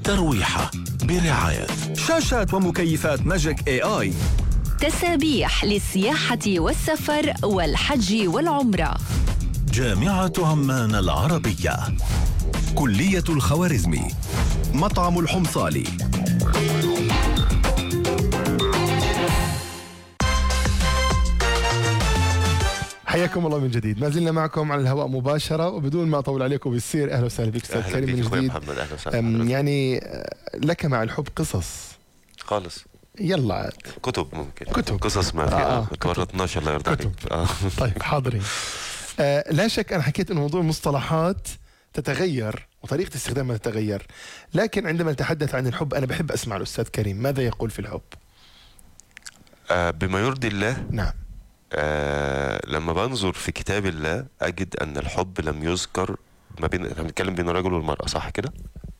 ترويحة برعاية شاشات ومكيفات ماجيك اي اي تسابيح للسياحة والسفر والحج والعمرة جامعة عمان العربية كلية الخوارزمي مطعم الحمصالي حياكم الله من جديد ما زلنا معكم على الهواء مباشرة وبدون ما أطول عليكم بالسير أهلا وسهلا بك أستاذ اهلا كريم بيك من اخويا جديد محمد اهلا وسهلا أم، حضرتك. يعني آه، لك مع الحب قصص خالص يلا عاد كتب ممكن كتب. قصص ما آه، فيها آه، ما تورطناش الله يرضى عليك كتب. آه. طيب حاضرين آه لا شك أنا حكيت أن موضوع المصطلحات تتغير وطريقة استخدامها تتغير لكن عندما نتحدث عن الحب أنا بحب أسمع الأستاذ كريم ماذا يقول في الحب آه بما يرضي الله نعم آه لما بنظر في كتاب الله اجد ان الحب لم يذكر ما بين احنا بنتكلم بين الرجل والمراه صح كده؟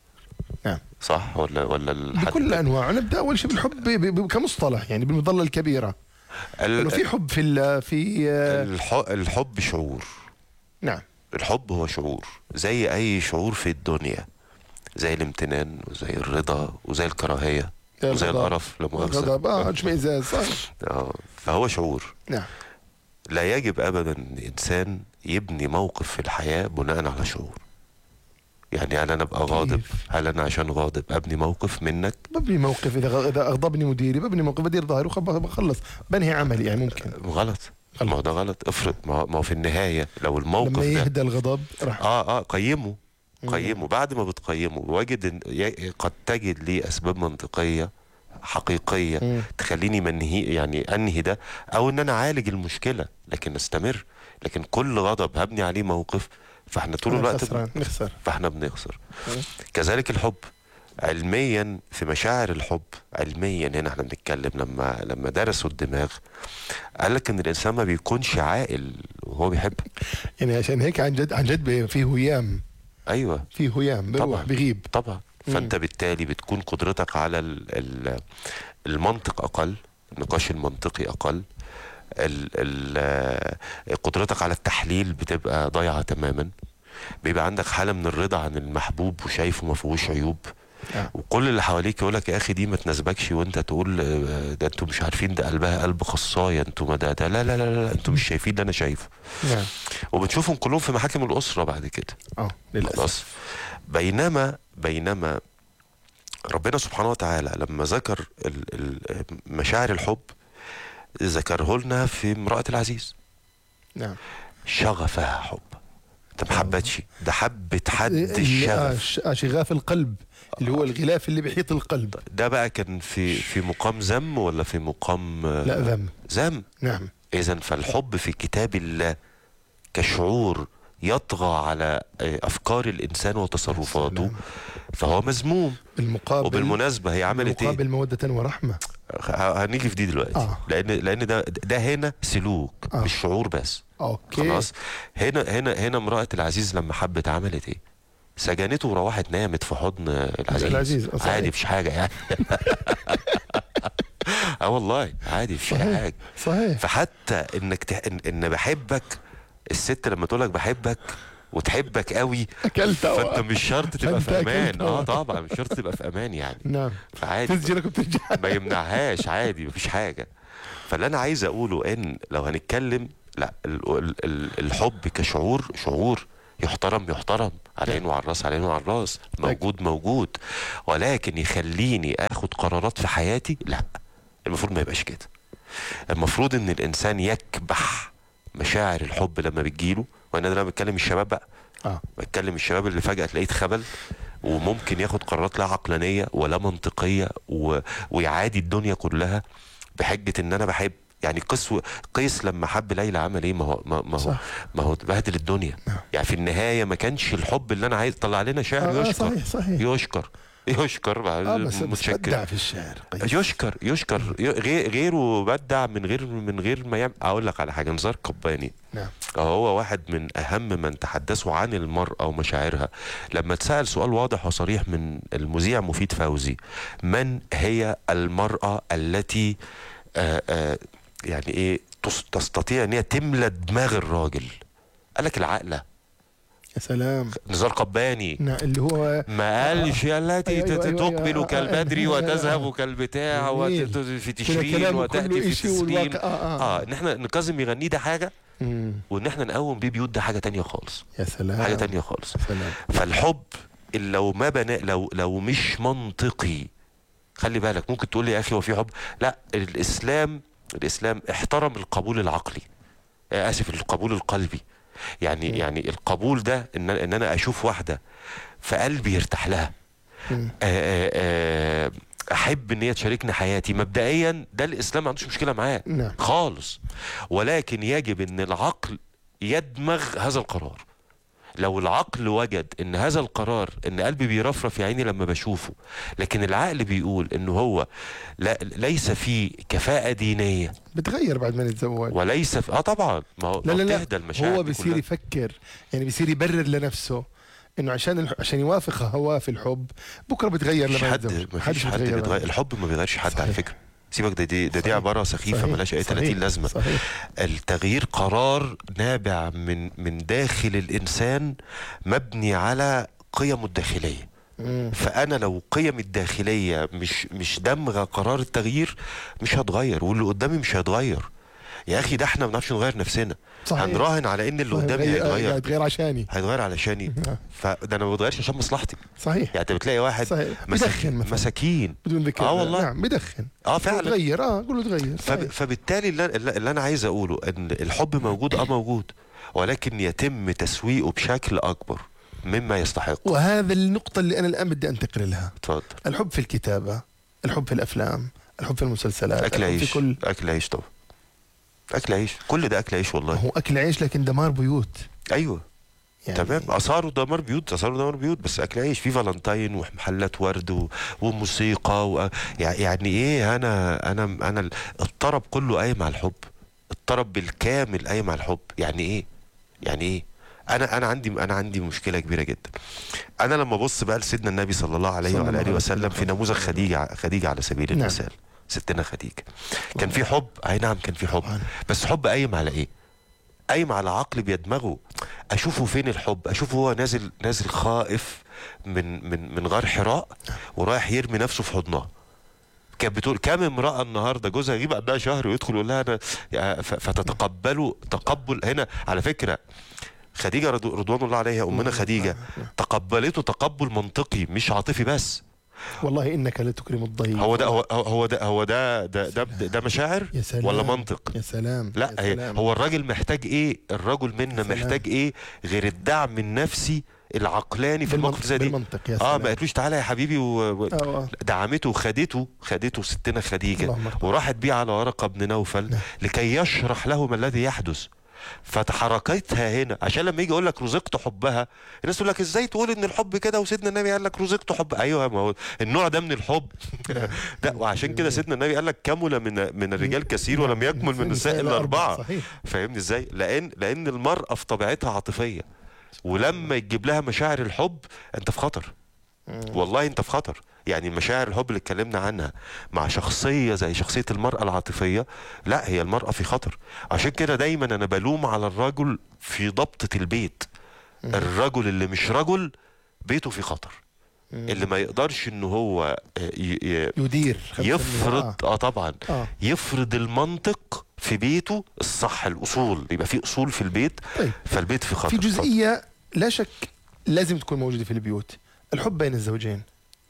نعم صح ولا ولا الحد بكل أنواعه نبدأ أول شيء بالحب ب- ب- كمصطلح يعني بالمظلة الكبيرة ال- إنه في حب في ال- في آه، الح- الحب شعور نعم الحب هو شعور زي اي شعور في الدنيا زي الامتنان وزي الرضا وزي الكراهيه زي وزي الغضب. القرف لا مؤاخذه غضب اه اشمئزاز صح آه، فهو شعور نعم لا يجب ابدا ان انسان يبني موقف في الحياه بناء على شعور يعني هل انا ابقى غاضب كيف؟ هل انا عشان غاضب ابني موقف منك ببني موقف اذا غ- اذا اغضبني مديري ببني موقف بدير ظهري وبخلص بنهي عملي يعني ممكن غلط ما هو ده غلط افرض ما هو- ما هو في النهايه لو الموقف لما ده يهدى الغضب راح اه اه قيمه مم. قيمه بعد ما بتقيمه واجد ان ي- قد تجد ليه اسباب منطقيه حقيقيه مم. تخليني منهي يعني انهي ده او ان انا اعالج المشكله لكن استمر لكن كل غضب هبني عليه موقف فاحنا طول أنا الوقت خسران نخسر فاحنا بنخسر مم. كذلك الحب علميا في مشاعر الحب علميا هنا احنا بنتكلم لما لما درسوا الدماغ قال لك ان الانسان ما بيكونش عاقل وهو بيحب يعني عشان هيك عن جد عن جد بي- في هيام ايوه في هيام بروح طبعاً. بغيب طبعا فانت بالتالي بتكون قدرتك على ال ال المنطق اقل النقاش المنطقي اقل ال ال قدرتك على التحليل بتبقى ضايعه تماما بيبقى عندك حاله من الرضا عن المحبوب وشايفه ما فيهوش عيوب آه. وكل اللي حواليك يقول لك يا اخي دي ما تناسبكش وانت تقول آه، ده انتوا مش عارفين ده قلبها قلب خصايه انتوا ما ده, ده لا لا لا لا انتوا مش شايفين اللي انا شايفه نعم وبتشوفهم كلهم في محاكم الاسره بعد كده اه للاسف خلاص بينما بينما ربنا سبحانه وتعالى لما ذكر ال- ال- مشاعر الحب ذكره لنا في امرأة العزيز نعم شغفها حب انت ما حبتش ده حبت حد اللي- آه، الشغف ش- آه، شغاف القلب اللي هو الغلاف اللي بيحيط القلب ده بقى كان في في مقام ذم ولا في مقام آه، لا ذم ذم نعم اذا فالحب في كتاب الله كشعور يطغى على آه، افكار الانسان وتصرفاته سلام. فهو مذموم بالمقابل وبالمناسبه هي عملت ايه بالمقابل مودة ورحمة ه- هنيجي في دي دلوقتي آه. لان لان ده ده هنا سلوك آه. مش شعور بس اوكي خلاص هنا هنا هنا امراه العزيز لما حبت عملت ايه سجنته وروحت نامت في حضن العزيز, العزيز، صحيح. عادي مفيش حاجه يعني اه والله عادي مفيش صحيح حاجه صحيح فحتى انك ت... إن, ان بحبك الست لما تقول لك بحبك وتحبك قوي اكلت فانت مش شرط تبقى فأنت في امان أكلت اه أوي. طبعا مش شرط تبقى في امان يعني نعم فعادي تسجلك وبترجع ما يمنعهاش عادي مفيش حاجه فاللي انا عايز اقوله ان لو هنتكلم لا ال ال ال الحب كشعور شعور يحترم يحترم على عينه وعلى الراس على عينه وعلى الراس موجود موجود ولكن يخليني اخد قرارات في حياتي لا المفروض ما يبقاش كده المفروض ان الانسان يكبح مشاعر الحب لما بتجيله وانا ده انا بتكلم الشباب بقى اه بتكلم الشباب اللي فجأة تلاقيه اتخبل وممكن ياخد قرارات لا عقلانية ولا منطقية و... ويعادي الدنيا كلها بحجة ان انا بحب يعني قيس قيس لما حب ليلى عمل ايه ما هو ما ما هو صح. ما هو بهدل الدنيا يعني في النهاية ما كانش الحب اللي انا عايز طلع لنا شعر آه، آه، يشكر صحيح صحيح يشكر يشكر اه بس بس متشكر بدع في الشعر قيس. يشكر يشكر ي- غير غيره بدع من غير من غير ما يعمل اقول لك على حاجه نزار قباني نعم هو واحد من اهم من تحدثوا عن المراه ومشاعرها لما اتسال سؤال واضح وصريح من المذيع مفيد فوزي من هي المراه التي آآ آآ يعني ايه تس- تستطيع ان هي تملى دماغ الراجل قال لك العقله يا سلام نزار قباني نعم اللي هو ما قالش يا التي أيوة، أيوة، أيوة، تقبل آه، آه، كالبدر آه، وتذهب كالبتاع جميل. وت- في كده تشرين كلامه وتاتي كله في إشي تسليم والواقع آه, آه. اه ان احنا نكظم يغنيه ده حاجه مم. وان احنا نقوم بيه بيوت ده حاجه تانية خالص يا سلام حاجه تانية خالص سلام فالحب اللي لو ما بنا لو لو مش منطقي خلي بالك ممكن تقول لي يا اخي هو في حب لا الاسلام الاسلام احترم القبول العقلي آه، اسف القبول القلبي يعني يعني القبول ده ان ان انا اشوف واحده فقلبي يرتاح لها مم. آه، آه، آه، احب ان هي تشاركني حياتي مبدئيا ده الاسلام ما عندوش مشكله معاه نعم خالص ولكن يجب ان العقل يدمغ هذا القرار لو العقل وجد ان هذا القرار ان قلبي بيرفرف يا عيني لما بشوفه لكن العقل بيقول انه هو لا ليس فيه كفاءة دينية بتغير بعد ما نتزوج وليس في اه طبعا ما هو لا لا ما لا بتهدى المشاعر هو دي بصير كلها. يفكر يعني بصير يبرر لنفسه انه عشان الح... عشان يوافق هواه في الحب بكره بتغير مفيش لما حد يتزوج مفيش حد بيتغير بيتغير لما- الحب ما بيغيرش حد على صحيح. فكرة سيبك ده دي ده دي صحيح. عبارة سخيفة صحيح. ملهاش أي صحيح. 30 لازمة صحيح التغيير قرار نابع من من داخل الانسان مبني على قيمه الداخليه مم. فانا لو قيمي الداخليه مش مش دمغه قرار التغيير مش هتغير واللي قدامي مش هيتغير يا اخي ده احنا ما بنعرفش نغير نفسنا صحيح. هنراهن على ان اللي قدامي هيغير- هيتغير هيتغير عشاني هيتغير علشاني نعم. فده انا ما بتغيرش عشان مصلحتي صحيح يعني انت بتلاقي واحد صحيح مساك- بدخن مثلا مساكين بدون ذكر آه والله. نعم بدخن اه فعلا تغير اه قول له تغير فب... صحيح. فبالتالي اللي, اللي انا عايز اقوله ان الحب موجود اه موجود ولكن يتم تسويقه بشكل اكبر مما يستحق وهذا النقطة اللي أنا الآن بدي أنتقل لها اتفضل الحب في الكتابة الحب في الأفلام الحب في المسلسلات اكل الحب عيش في كل اكل عيش طبعا اكل عيش كل ده اكل عيش والله هو أكل عيش لكن دمار بيوت ايوه يعني تمام اثاره دمار بيوت اثاره دمار بيوت بس اكل عيش في فالنتاين ومحلات ورد و... وموسيقى و... يع- يعني ايه انا انا انا ال- الطرب كله قايم على الحب الطرب بالكامل قايم على الحب يعني ايه يعني ايه انا انا عندي انا عندي مشكله كبيره جدا انا لما ابص بقى لسيدنا النبي صلى الله عليه صلى وعلى الله اله عليه وسلم وسلم. في نموذج خديجه خديجه على سبيل نعم. المثال ستنا خديجه كان في حب اي نعم كان في حب طبعاً. بس حب قايم على ايه قايم على عقل بيدمغه اشوفه فين الحب اشوفه هو نازل نازل خائف من من من غار حراء ورايح يرمي نفسه في حضنها كانت بتقول كم امراه النهارده جوزها يغيب عندها شهر ويدخل يقول لها انا يا- ف- فتتقبلوا تقبل هنا على فكره خديجه رضو- رضوان الله عليها امنا خديجه تقبلته تقبل منطقي مش عاطفي بس والله إنك لتكرم الضيف هو ده هو هو ده هو ده ده ده, ده مشاعر يا سلام ولا منطق يا سلام لا يا هي سلام. هو الراجل محتاج ايه الرجل منا سلام. محتاج ايه غير الدعم النفسي العقلاني في الموقف زي دي بالمنطق يا اه سلام ما قالوش تعالى يا حبيبي و... و... آه، آه. دعمته وخدته خدته ستنا خديجه اللهم ارحمه. وراحت بيه على ورقه بن نوفل نعم. لكي يشرح له ما الذي يحدث فتحركتها هنا عشان لما يجي يقول لك رزقت حبها الناس تقول لك ازاي تقول ان الحب كده وسيدنا النبي قال لك رزقت حب ايوه ما هو النوع ده من الحب ده وعشان كده سيدنا النبي قال لك كمل من من الرجال كثير ولم يكمل من النساء الا اربعه صحيح فاهمني ازاي لان لان المراه في طبيعتها عاطفيه ولما تجيب لها مشاعر الحب انت في خطر والله انت في خطر يعني مشاعر الحب اللي اتكلمنا عنها مع شخصيه زي شخصيه المراه العاطفيه لا هي المراه في خطر عشان كده دايما انا بلوم على الرجل في ضبطه البيت الرجل اللي مش رجل بيته في خطر اللي ما يقدرش ان هو ي- ي- يدير خلينا نسميها. يفرض اه طبعا آه. يفرض المنطق في بيته الصح الاصول يبقى في اصول في البيت طيب فالبيت في خطر في جزئية لا شك لازم تكون موجودة في البيوت الحب بين الزوجين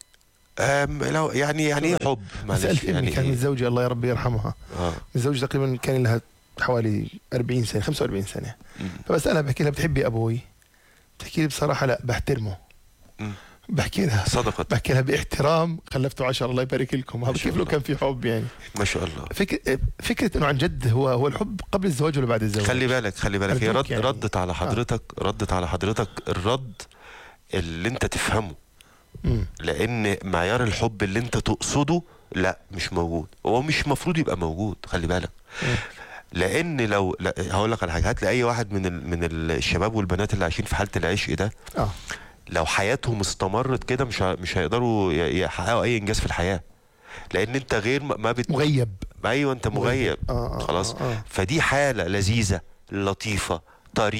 أم لو يعني يعني ايه حب معلش سألت ابني يعني كان إيه؟ متزوجة الله يا ربي يرحمها اه متزوجة تقريبا كان لها حوالي 40 سنة 45 سنة مم. فبسألها بحكي لها بتحبي أبوي بتحكي لي بصراحة لا بحترمه مم. بحكي لها صدقت بحكي لها باحترام خلفته عشرة الله يبارك لكم هذا ما شاء كيف لو الله. كان في حب يعني ما شاء الله فكرة فكرة انه عن جد هو هو الحب قبل الزواج ولا بعد الزواج خلي بالك خلي بالك هي أرجوك رد يعني. ردت على حضرتك ردت على حضرتك الرد اللي انت تفهمه مم. لان معيار الحب اللي انت تقصده لا مش موجود هو مش مفروض يبقى موجود خلي بالك مم. لان لو لا هقول لك على حاجه هات لي اي واحد من ال... من الشباب والبنات اللي عايشين في حاله العشق ده اه لو حياتهم استمرت كده مش ه... مش هيقدروا ي- يحققوا اي انجاز في الحياه لان انت غير ما ما بت... مغيب ايوه انت مغيب آه آه خلاص آه آه. فدي حاله لذيذه لطيفه طريفه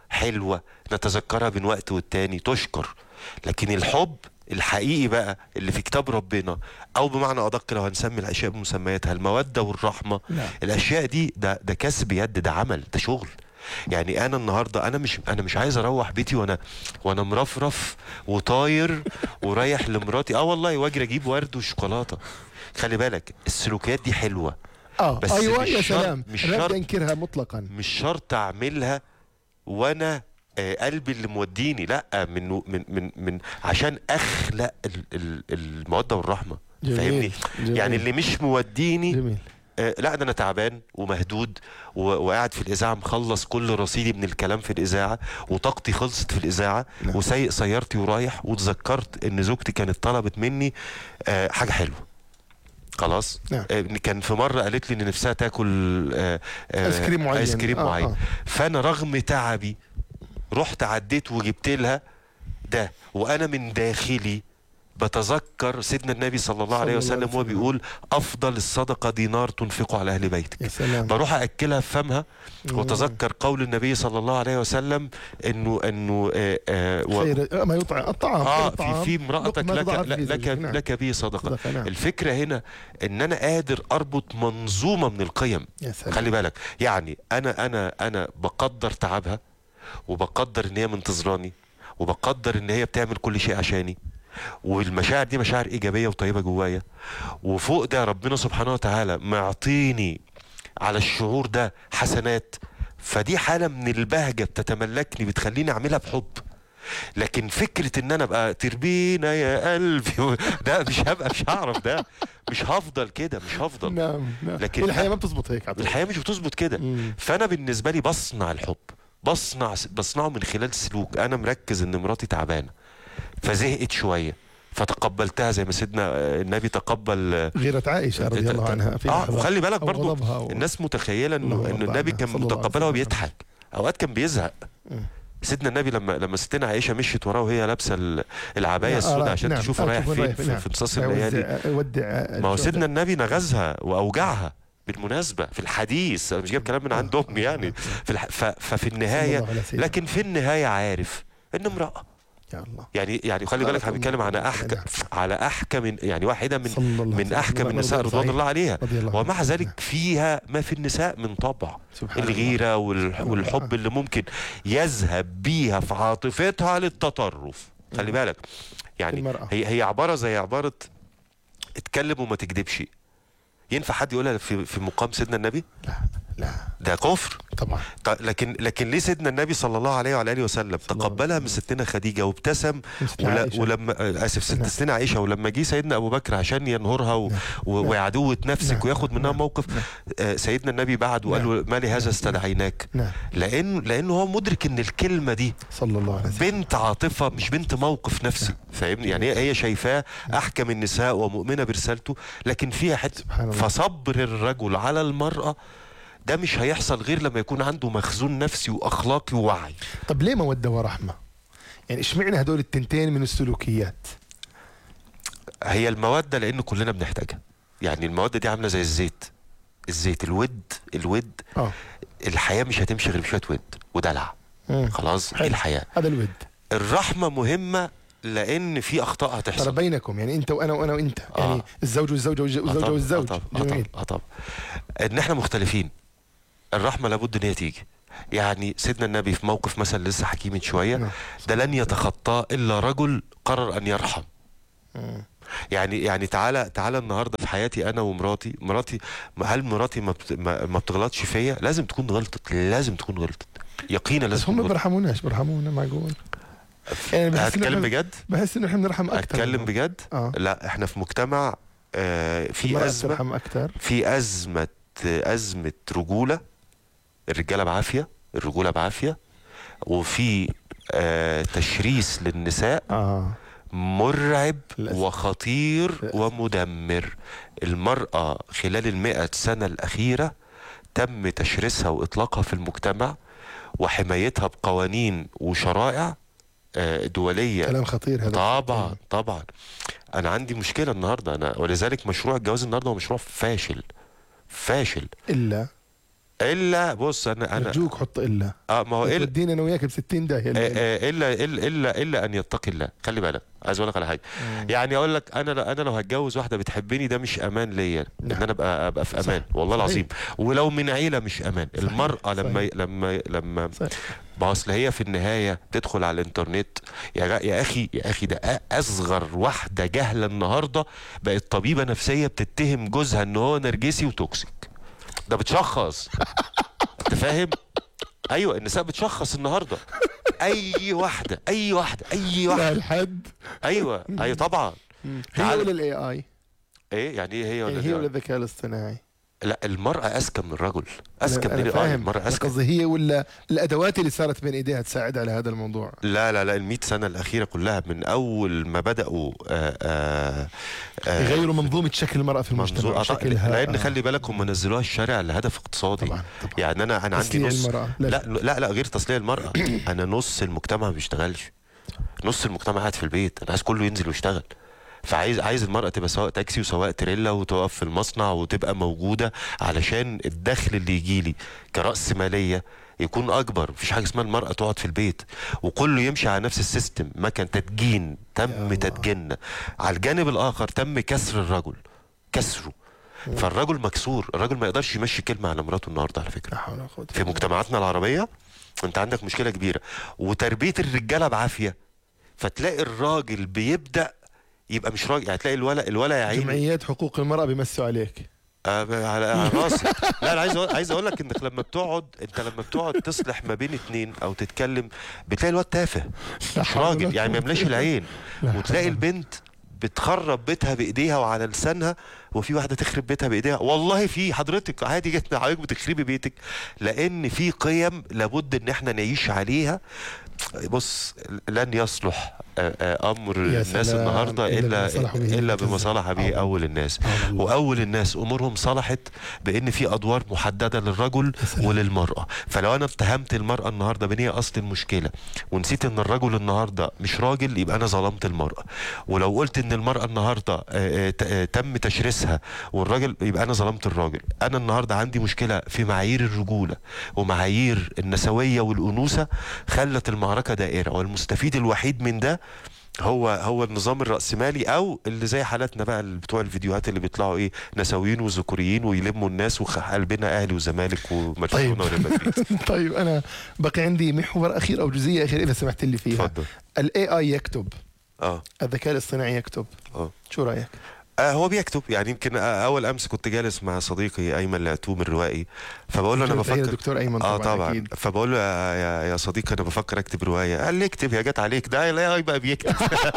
حلوه نتذكرها من وقت والتاني تشكر لكن الحب الحقيقي بقى اللي في كتاب ربنا او بمعنى ادق لو هنسمي الاشياء بمسمياتها الموده والرحمه نعم. الاشياء دي ده ده كسب يد ده عمل ده شغل يعني انا النهارده انا مش انا مش عايز اروح بيتي وانا وانا مرفرف وطاير ورايح لمراتي اه والله واجري اجيب ورد وشوكولاته خلي بالك السلوكيات دي حلوه اه بس ايوه مش يا شرط- سلام مش انا شرط. بدي انكرها مطلقا مش شرط اعملها وانا آه، قلبي اللي موديني لا من من من من عشان اخلق ال- ال- الموده والرحمه جميل، فاهمني جميل. يعني اللي مش موديني جميل آه، لا ده انا تعبان ومهدود و- وقاعد في الاذاعه مخلص كل رصيدي من الكلام في الاذاعه وطاقتي خلصت في الاذاعه نعم. وسايق سيارتي ورايح وتذكرت ان زوجتي كانت طلبت مني آه، حاجه حلوه خلاص نعم. آه، كان في مره قالت لي ان نفسها تاكل آه، آه، آيس كريم معين. ايس كريم آه، معين آه. فانا رغم تعبي رحت عديت وجبت لها ده وانا من داخلي بتذكر سيدنا النبي صلى الله صلى عليه الله وسلم عليه وهو وسلم. بيقول افضل الصدقه دينار تنفقه على اهل بيتك يا سلام بروح اكلها في فمها مم. وتذكر قول النبي صلى الله عليه وسلم انه انه آه آه و- خير آه، ما يطعم الطعام خير اه الطعام في في امرأتك لقمة لك تضاعف في لك زوجك. نعم. لك به صدقه صدقة، نعم. الفكره هنا ان انا قادر اربط منظومه من القيم يا سلام خلي بالك يعني انا انا انا بقدر تعبها وبقدر ان هي منتظراني وبقدر ان هي بتعمل كل شيء عشاني والمشاعر دي مشاعر ايجابيه وطيبه جوايا وفوق ده ربنا سبحانه وتعالى معطيني على الشعور ده حسنات فدي حاله من البهجه بتتملكني بتخليني اعملها بحب لكن فكره ان انا ابقى تربينا يا قلبي ده مش هبقى مش هعرف ده مش هفضل كده مش هفضل نعم نعم لكن- الحياه ما بتزبط هيك على طول. الحياه مش بتظبط كده مم. فانا بالنسبه لي بصنع الحب بصنع بصنعه من خلال سلوك انا مركز ان مراتي تعبانه فزهقت شويه فتقبلتها زي ما سيدنا آه، النبي تقبل آه، غيرة عائشة رضي الله عنها في اه لحظة وخلي بالك أو برضو غضبها و- الناس متخيله انه الله انه يرضى النبي عنها كان صلى الله عليه متقبلها وسلم. وبيضحك اوقات كان بيزهق مم. سيدنا النبي لما لما ستنا عائشه مشيت وراه وهي لابسه ال- العبايه نعم، السوداء آه، عشان نعم. تشوف آه، رايح شوف فين رايح، في, نعم. في نصاص لا، الليالي ودع- ودع ما هو الشهداء. سيدنا النبي نغزها واوجعها بالمناسبه في الحديث انا مش جايب كلام من عند امي يعني في الح... ف... ففي صلى النهايه الله على سيدنا. لكن في النهايه عارف ان امراه يا الله يعني يعني خلي بالك احنا بنتكلم على احكم على احكم من يعني واحده من صلى الله عليه من وسلم. احكم الله النساء يرضى رضوان عليه. الله عليها رضي الله ومع عنه. ذلك فيها ما في النساء من طبع سبحان الله. الغيره وال... سبحان والحب الله. اللي ممكن يذهب بيها في عاطفتها للتطرف خلي بالك يعني المرأة. هي هي عباره زي عباره اتكلم وما تكذبش ينفع حد يقولها في في مقام سيدنا النبي لا لا ده كفر طبعا طيب لكن لكن ليه سيدنا النبي صلى الله عليه وعلى اله وسلم الله تقبلها من ستنا خديجه وابتسم من ستنا ولا عائشة. ولما آه، اسف ست نعم. ستنا عائشه ولما جه سيدنا ابو بكر عشان ينهرها و... نعم. و... نعم. وعدوة نفسك نعم. وياخد منها نعم. موقف نعم. آه، سيدنا النبي بعد وقال له ما لهذا استدعيناك نعم لان لانه هو مدرك ان الكلمه دي صلى الله عليه وسلم بنت عاطفه مش بنت موقف نفسي فاهمني يعني هي هي شايفاه احكم النساء ومؤمنه برسالته لكن فيها حته سبحان الله. فصبر الرجل على المراه ده مش هيحصل غير لما يكون عنده مخزون نفسي واخلاقي ووعي طب ليه مودة ورحمة؟ يعني اشمعنى هدول التنتين من السلوكيات؟ هي الموده لان كلنا بنحتاجها يعني الموده دي عامله زي الزيت الزيت الود الود اه الحياه مش هتمشي غير بشويه ود ودلع مم. خلاص دي حلو. الحياه هذا الود الرحمه مهمه لان في اخطاء ترى هتحصل بينكم يعني انت وانا وانا وانت يعني آه. الزوج والزوجه والج- آه والزوجه طبعاً، والزوج آه طبعاً، آه طبعاً، جميل آه طبعا ان احنا مختلفين الرحمه لابد ان هي تيجي يعني سيدنا النبي في موقف مثلا لسه حكي من شويه نعم. ده لن يتخطاه الا رجل قرر ان يرحم مم. يعني يعني تعالى تعالى النهارده في حياتي انا ومراتي مراتي هل مراتي ما بت- ما ما بتغلطش فيا لازم تكون غلطت لازم تكون غلطت يقينا لازم بس هم تكون غلطت بيرحموناش بيرحمونا معقول يعني بحس إنه هتكلم إحنا- بجد بحس انه احنا بنرحم اكثر هتكلم بجد اه لا احنا في مجتمع آه في المرأة ازمه بترحم اكثر في أزمة أزمة رجولة الرجالة بعافية الرجولة بعافية وفي آه تشريس للنساء اه مرعب للأسف. وخطير للأسف. ومدمر المرأة خلال المئة سنة الأخيرة تم تشريسها وإطلاقها في المجتمع وحمايتها بقوانين وشرائع آه، دولية كلام خطير هذا طبعا طبعا انا عندي مشكله النهارده انا ولذلك مشروع الجواز النهارده هو مشروع فاشل فاشل الا الا بص انا انا ارجوك حط الا اه ما هو الا تودينا انا وياك ب 60 داهيه آه، الليلة. آه، الا الا الا الا ان يتقي الله خلي بالك عايز اقول لك على حاجه يعني اقول لك انا انا لو هتجوز واحده بتحبني ده مش امان ليا ان نعم. انا ابقى ابقى في امان والله صحيح. العظيم ولو من عيله مش امان صحيح. المراه لما صحيح. لما لما صحيح. ما اصل هي في النهايه تدخل على الانترنت يا جا- يا اخي يا اخي ده أ- اصغر واحده جاهله النهارده بقت طبيبه نفسيه بتتهم جوزها ان هو نرجسي وتوكسيك ده بتشخص انت فاهم ايوه النساء بتشخص النهارده اي واحده اي واحده اي لا واحده الحد ايوه ايوه طبعا هي تعال- ولا الاي اي ايه يعني ايه هي ولا هي لا؟ ولا الذكاء الاصطناعي لا المراه اذكى من الرجل اذكى أنا- من أنا الاي فاهم المراه بس اذكى قصدي هي ولا الادوات اللي صارت بين ايديها تساعد على هذا الموضوع لا لا لا ال سنه الاخيره كلها من اول ما بداوا آه آه آه يغيروا منظومه شكل المراه في المجتمع منظور شكلها لان آه. خلي بالك هم نزلوها الشارع لهدف اقتصادي طبعا طبعا يعني انا انا عندي تسليع نص المرأة. لا لا. لا لا غير تسلية المرأة انا نص المجتمع ما بيشتغلش نص المجتمع قاعد في البيت انا عايز كله ينزل ويشتغل فعايز عايز المرأة تبقى سواق تاكسي وسواق تريلا وتقف في المصنع وتبقى موجودة علشان الدخل اللي يجي لي كرأس مالية يكون اكبر مفيش حاجه اسمها المراه تقعد في البيت وكله يمشي على نفس السيستم ما كان تدجين يا تم الله. تدجيننا على الجانب الاخر تم كسر الرجل كسره فالرجل مكسور الرجل ما يقدرش يمشي كلمه على مراته النهارده على فكره لا حول ولا قوه في مجتمعاتنا العربيه انت عندك مشكله كبيره وتربيه الرجاله بعافيه فتلاقي الراجل بيبدا يبقى مش راجل يعني تلاقي الولا الولا يا عيني جمعيات حقوق المراه بيمسوا عليك آه، على على راسي لا انا عايز أقول عايز اقول لك انك لما بتقعد انت لما بتقعد تصلح ما بين اتنين او تتكلم بتلاقي الواد تافه لا مش حول ولا راجل يعني ما قوة يملاش العين لا حول وتلاقي ولا البنت بتخرب بيتها بايديها وعلى لسانها وفي واحده تخرب بيتها بايديها والله في حضرتك عادي جدا حضرتك بتخربي بيتك لان في قيم لابد ان احنا نعيش عليها بص لن يصلح آه، آه، امر يا الناس سلام، النهارده إلا الا بما صلح به الا المعتزلة. بما صلح به آه. اول الناس آه والله. واول الناس امورهم صلحت بان في ادوار محدده للرجل سلام. وللمراه فلو انا اتهمت المراه النهارده بان هي اصل المشكله ونسيت ان الرجل النهارده مش راجل يبقى انا ظلمت المراه ولو قلت ان المراه النهارده آه، آه، ت- آه، تم تشريسها والراجل يبقى انا ظلمت الراجل انا النهارده عندي مشكله في معايير الرجوله ومعايير النسويه والانوثه خلت المعركه دائره والمستفيد الوحيد من ده هو هو النظام الرأسمالي او اللي زي حالاتنا بقى اللي بتوع الفيديوهات اللي بيطلعوا ايه نسويين وذكوريين ويلموا الناس وقلبنا اهلي وزمالك ومرشحونه طيب. وريال مدريد طيب انا بقي عندي محور اخير او جزئيه اخيره اذا سمحت لي فيها اتفضل الاي اي يكتب اه الذكاء الاصطناعي يكتب اه شو رايك؟ آه هو بيكتب يعني يمكن آه اول امس كنت جالس مع صديقي ايمن العتوم الروائي فبقول له انا تحية بفكر للدكتور ايمن اه طبعا, طبعا اكيد فبقول له يا, يا, يا صديقي انا بفكر اكتب روايه قال لي اكتب يا جت عليك ده الاي اي بقى بيكتب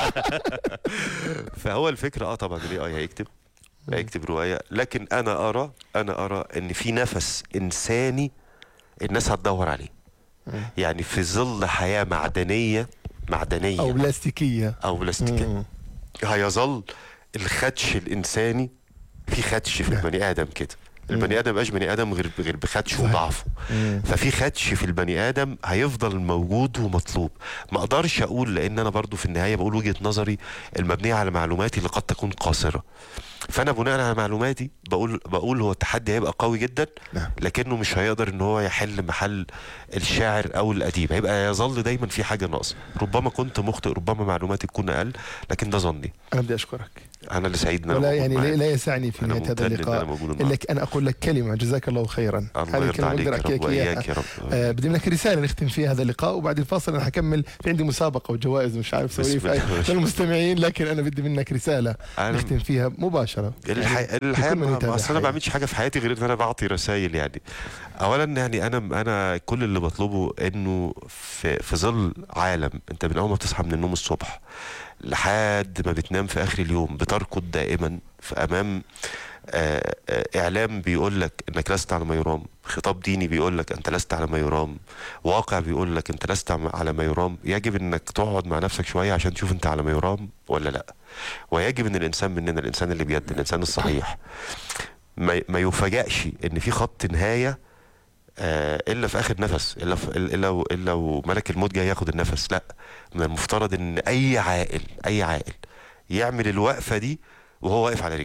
فهو الفكره اه طبعا الاي اي هيكتب هيكتب روايه لكن انا ارى انا ارى ان في نفس انساني الناس هتدور عليه يعني في ظل حياه معدنيه معدنيه او بلاستيكيه او بلاستيكيه مم. هيظل الخدش الانساني في خدش في نعم. البني ادم كده البني ادم مبقاش بني ادم غير غير بخدش صحيح. وضعفه مم. ففي خدش في البني ادم هيفضل موجود ومطلوب ما اقدرش اقول لان انا برضو في النهايه بقول وجهه نظري المبنيه على معلوماتي اللي قد تكون قاصره فانا بناء على معلوماتي بقول بقول هو التحدي هيبقى قوي جدا نعم. لكنه مش هيقدر ان هو يحل محل الشاعر او الاديب هيبقى يظل دايما في حاجه ناقصه ربما كنت مخطئ ربما معلوماتي تكون اقل لكن ده ظني انا بدي اشكرك انا اللي سعيد ان انا ولا موجود يعني معاك. لا, لا يسعني في أنا نهايه هذا ممتن إن أنا اللقاء موجود الا معاك. ك- انا اقول لك كلمه جزاك الله خيرا الله هذه يرضى الكلمه عليك بقدر يا احكي رب لك اياها واياك يا رب آه بدي لك رساله نختم فيها هذا اللقاء وبعد الفاصل انا حكمل في عندي مسابقه وجوائز مش عارف بسم اسوي الله ما في شاء للمستمعين لكن انا بدي منك رساله أنا- نختم فيها مباشره الحقيقة يعني الحقيقة لكل من ما يتابع اصل انا ما حياة. بعملش حاجة في حياتي غير ان انا بعطي رسائل يعني اولا يعني انا انا كل اللي بطلبه انه في في ظل عالم انت من اول ما بتصحى من النوم الصبح لحد ما بتنام في اخر اليوم بتركض دائما في امام آه، آه، اعلام بيقول لك انك لست على ما يرام خطاب ديني بيقول لك انت لست على ما يرام واقع بيقول لك انت لست عم- على ما يرام يجب انك تقعد مع نفسك شويه عشان تشوف انت على ما يرام ولا لا ويجب ان الانسان مننا الانسان اللي بيد الانسان الصحيح ما ما يفاجئش ان في خط نهايه آه، الا في اخر نفس الا في الا و- الا وملك الموت جاي ياخد النفس لا من المفترض ان اي عاقل اي عاقل يعمل الوقفه دي وهو واقف على رجله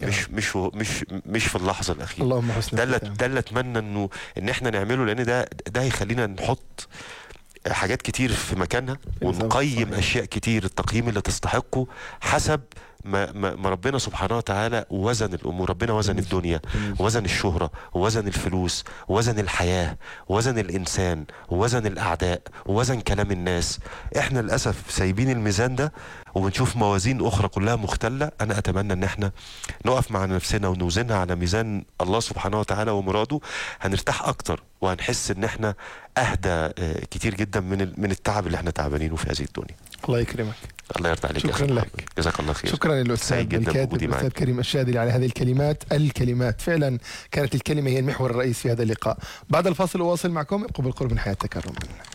يا مش مش مش مش في اللحظه الاخيره اللهم حسن ده اللي الختام. ده اللي اتمنى انه ان احنا نعمله لان ده ده هيخلينا نحط حاجات كتير في مكانها بالظبط، ونقيم صحيح. اشياء كتير التقييم اللي تستحقه حسب ما, ما, ما ربنا سبحانه وتعالى وزن الامور ربنا وزن الدنيا وزن الشهره وزن الفلوس وزن الحياه وزن الانسان وزن الاعداء وزن كلام الناس احنا للاسف سايبين الميزان ده وبنشوف موازين اخرى كلها مختله انا اتمنى ان احنا نقف مع نفسنا ونوزنها على ميزان الله سبحانه وتعالى ومراده هنرتاح اكتر وهنحس ان احنا اهدى آه، كتير جدا من ال- من التعب اللي احنا تعبانينه في هذه الدنيا الله يكرمك الله يرضى عليك يا شكراً أخي لك. محمد. جزاك الله خير شكرا للاستاذ سعيد جدا الكاتب بوجودي الاستاذ معك. كريم الشاذلي على هذه الكلمات الكلمات فعلا كانت الكلمه هي المحور الرئيسي في هذا اللقاء بعد الفاصل اواصل معكم ابقوا بالقرب من حياه تكرم